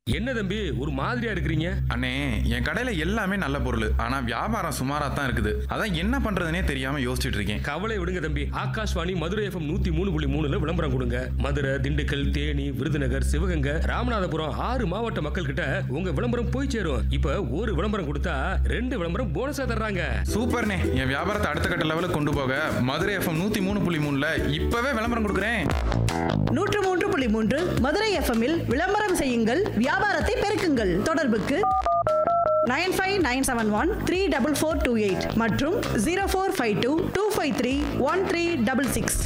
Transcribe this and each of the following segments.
என்ன தம்பி ஒரு மாதிரியா இருக்கிறீங்க அண்ணே என் கடையில எல்லாமே நல்ல பொருள் ஆனா வியாபாரம் சுமாரா தான் இருக்குது அதான் என்ன பண்றதுனே தெரியாம யோசிச்சுட்டு இருக்கேன் கவலை விடுங்க தம்பி ஆகாஷ்வாணி மதுரை எஃப்எம் நூத்தி மூணு புள்ளி மூணுல விளம்பரம் கொடுங்க மதுரை திண்டுக்கல் தேனி விருதுநகர் சிவகங்கை ராமநாதபுரம் ஆறு மாவட்ட மக்கள் கிட்ட உங்க விளம்பரம் போய் சேரும் இப்ப ஒரு விளம்பரம் கொடுத்தா ரெண்டு விளம்பரம் போனஸா தர்றாங்க சூப்பர்ண்ணே என் வியாபாரத்தை அடுத்த கட்ட லெவலுக்கு கொண்டு போக மதுரை எஃப்எம் நூத்தி மூணு புள்ளி மூணுல இப்பவே விளம்பரம் கொடுக்குறேன் நூற்று மூன்று புள்ளி மூன்று மதுரை எஃப்எம்மில் விளம்பரம் செய்யுங்கள் வியாபாரத்தை பெருக்குங்கள் தொடர்புக்கு nine five nine seven one three double four two eight மற்றும் zero four five two two five three one three double six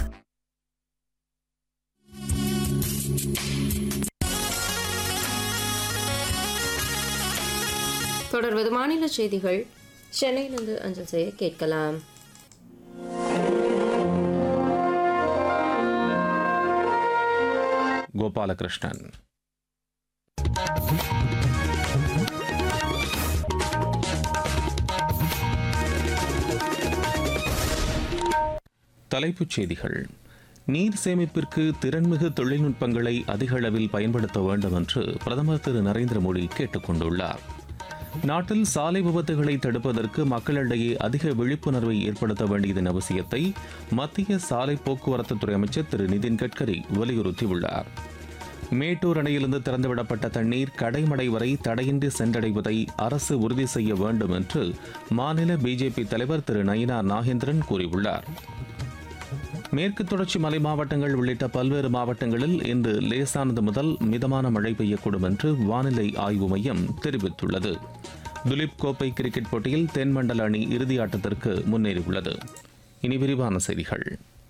தொடர்வது மாநில செய்திகள் சென்னையிலிருந்து அஞ்சல் செய்ய கேட்கலாம் கோபாலகிருஷ்ணன் தலைப்புச் செய்திகள் நீர் சேமிப்பிற்கு திறன்மிகு தொழில்நுட்பங்களை அதிக அளவில் பயன்படுத்த வேண்டும் என்று பிரதமர் திரு நரேந்திர மோடி கேட்டுக் கொண்டுள்ளார் நாட்டில் சாலை விபத்துகளை தடுப்பதற்கு மக்களிடையே அதிக விழிப்புணர்வை ஏற்படுத்த வேண்டியதன் அவசியத்தை மத்திய சாலை போக்குவரத்து துறை அமைச்சர் திரு நிதின் கட்கரி வலியுறுத்தியுள்ளார் மேட்டூர் அணையிலிருந்து திறந்துவிடப்பட்ட தண்ணீர் கடைமடை வரை தடையின்றி சென்றடைவதை அரசு உறுதி செய்ய வேண்டும் என்று மாநில பிஜேபி தலைவர் திரு நயினா நாகேந்திரன் கூறியுள்ளார் மேற்கு தொடர்ச்சி மலை மாவட்டங்கள் உள்ளிட்ட பல்வேறு மாவட்டங்களில் இன்று லேசானது முதல் மிதமான மழை பெய்யக்கூடும் என்று வானிலை ஆய்வு மையம் தெரிவித்துள்ளது துலீப் கோப்பை கிரிக்கெட் போட்டியில் தென்மண்டல அணி இறுதி ஆட்டத்திற்கு முன்னேறியுள்ளது இனி விரிவான செய்திகள்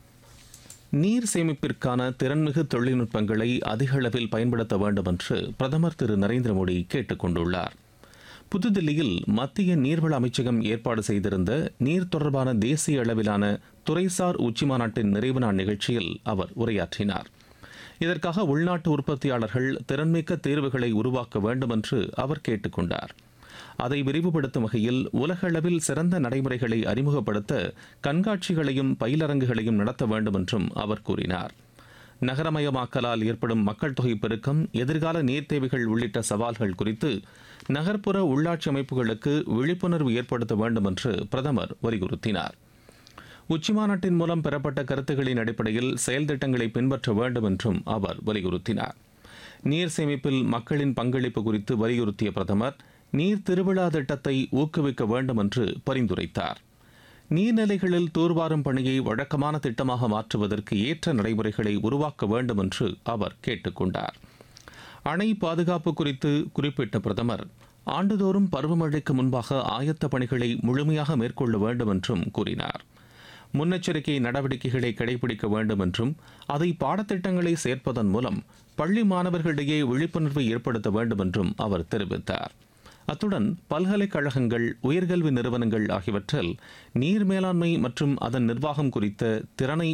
நீர் சேமிப்பிற்கான திறன்மிகு தொழில்நுட்பங்களை அதிக அளவில் பயன்படுத்த வேண்டும் என்று பிரதமர் திரு நரேந்திர மோடி கேட்டுக் கொண்டுள்ளார் புதுதில்லியில் மத்திய நீர்வள அமைச்சகம் ஏற்பாடு செய்திருந்த நீர் தொடர்பான தேசிய அளவிலான துறைசார் உச்சிமாநாட்டின் நிறைவு நாள் நிகழ்ச்சியில் அவர் உரையாற்றினார் இதற்காக உள்நாட்டு உற்பத்தியாளர்கள் திறன்மிக்க தீர்வுகளை உருவாக்க வேண்டும் என்று அவர் கேட்டுக்கொண்டார் அதை விரிவுபடுத்தும் வகையில் உலக அளவில் சிறந்த நடைமுறைகளை அறிமுகப்படுத்த கண்காட்சிகளையும் பயிலரங்குகளையும் நடத்த வேண்டும் என்றும் அவர் கூறினார் நகரமயமாக்கலால் ஏற்படும் மக்கள் தொகை பெருக்கம் எதிர்கால நீர் தேவைகள் உள்ளிட்ட சவால்கள் குறித்து நகர்ப்புற உள்ளாட்சி அமைப்புகளுக்கு விழிப்புணர்வு ஏற்படுத்த வேண்டும் என்று பிரதமர் வலியுறுத்தினார் உச்சிமாநாட்டின் மூலம் பெறப்பட்ட கருத்துகளின் அடிப்படையில் செயல் திட்டங்களை பின்பற்ற வேண்டும் என்றும் அவர் வலியுறுத்தினார் நீர் சேமிப்பில் மக்களின் பங்களிப்பு குறித்து வலியுறுத்திய பிரதமர் நீர் திருவிழா திட்டத்தை ஊக்குவிக்க வேண்டும் என்று பரிந்துரைத்தார் நீர்நிலைகளில் தூர்வாரும் பணியை வழக்கமான திட்டமாக மாற்றுவதற்கு ஏற்ற நடைமுறைகளை உருவாக்க வேண்டும் என்று அவர் கேட்டுக்கொண்டார் அணை பாதுகாப்பு குறித்து குறிப்பிட்ட பிரதமர் ஆண்டுதோறும் பருவமழைக்கு முன்பாக ஆயத்த பணிகளை முழுமையாக மேற்கொள்ள வேண்டும் என்றும் கூறினார் முன்னெச்சரிக்கை நடவடிக்கைகளை கடைபிடிக்க வேண்டும் என்றும் அதை பாடத்திட்டங்களை சேர்ப்பதன் மூலம் பள்ளி மாணவர்களிடையே விழிப்புணர்வை ஏற்படுத்த வேண்டும் என்றும் அவர் தெரிவித்தார் அத்துடன் பல்கலைக்கழகங்கள் உயர்கல்வி நிறுவனங்கள் ஆகியவற்றில் நீர் மேலாண்மை மற்றும் அதன் நிர்வாகம் குறித்த திறனை